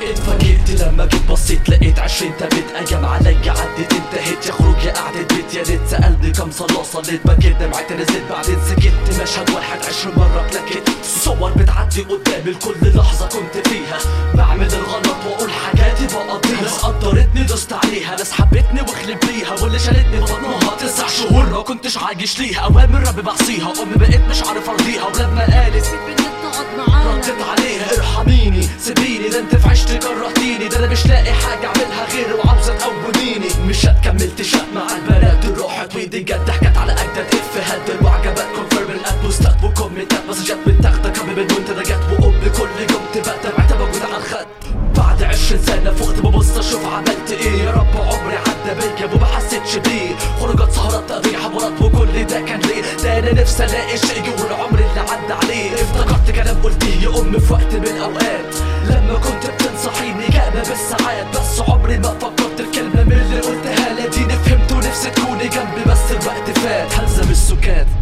اتفاجئت لما جيت بصيت لقيت عشرين تابت ايام عليا عدت انتهت يا خروج يا قعدة بيت يا ريت سألني كم صلاة صليت بكيت دمعتي نزلت بعدين سكت مشهد واحد عشرين مرة اتلكت صور بتعدي قدامي لكل لحظة كنت فيها بعمل الغلط واقول حاجاتي بقضيها ناس قدرتني دوست عليها ناس حبتني واخلب ليها واللي شالتني بطنها تسع شهور ما كنتش عايش ليها اوامر ربي بعصيها امي بقيت مش عارف ارضيها ولما قالت بدك تقعد معانا ردت عليها ارحميني سيبيني ده انت في عشتي كرهتيني ده انا مش لاقي حاجه اعملها غير وعاوزه تقوميني مش هتكملت شق مع البنات روحت وايدي جد حكت على اجدد افيهات وعجبات كونفيرم الاب بوستات وكومنتات مسجات متاخده كم من منتديات وامي كل يوم تبقى دمعتها موجوده على الخد بعد عشرين سنة فقت ببص اشوف عملت ايه يا رب عمري عدى بيا وما حسيتش بيه خروجات سهرات تقضية حوارات وكل ده كان ليه ده انا نفسي الاقي شيء يقول عمري اللي عدى عليه افتكرت كلام قلتيه يا امي في وقت من الاوقات لما كنت بتنصحيني كأنا بالساعات بس عمري ما فكرت في كلمة من اللي قلتها لا ديني فهمت ونفسي تكوني جنبي بس الوقت فات هلزم السكات